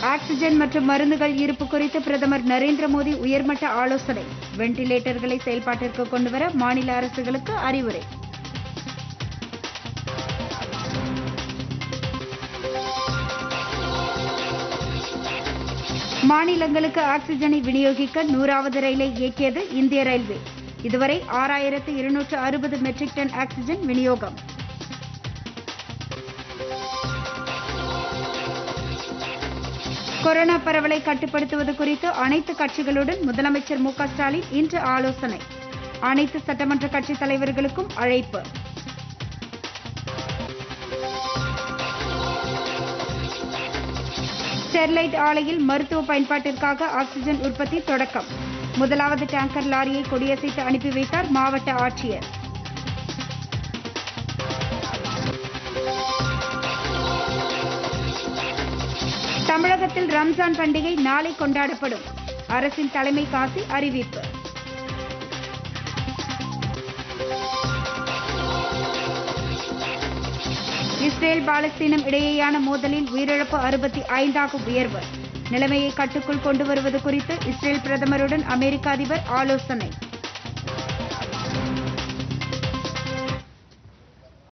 oxygen மற்றும் மருந்துகள் இருப்பு குறித்து பிரதமர் நரேந்திர மோடி உயர்மட்ட ஆலோசனை வெண்டிலேட்டர்களை செயல்பாட்டிற்கு கொண்டுவர மாநில அரசுகளுக்கு அறிவுரை மாநிலங்களுக்கு ஆக்ஸிஜனை விநியோகிக்க நூறாவது ரயிலை இயக்கியது இந்திய ரயில்வே இதுவரை ஆறாயிரத்து இருநூற்று அறுபது மெட்ரிக் டன் ஆக்ஸிஜன் விநியோகம் கொரோனா பரவலை கட்டுப்படுத்துவது குறித்து அனைத்து கட்சிகளுடன் முதலமைச்சர் மு க ஸ்டாலின் இன்று ஆலோசனை அனைத்து சட்டமன்ற கட்சித் தலைவர்களுக்கும் அழைப்பு ஸ்டெர்லைட் ஆலையில் மருத்துவ பயன்பாட்டிற்காக ஆக்ஸிஜன் உற்பத்தி தொடக்கம் முதலாவது டேங்கர் லாரியை கொடியசைத்து அனுப்பி வைத்தார் மாவட்ட ஆட்சியர் தமிழகத்தில் ரம்ஜான் பண்டிகை நாளை கொண்டாடப்படும் அரசின் தலைமை காசி அறிவிப்பு இஸ்ரேல் பாலஸ்தீனம் இடையேயான மோதலில் உயிரிழப்பு அறுபத்தி ஐந்தாக உயர்வு நிலைமையை கட்டுக்குள் கொண்டு வருவது குறித்து இஸ்ரேல் பிரதமருடன் அமெரிக்க அதிபர் ஆலோசனை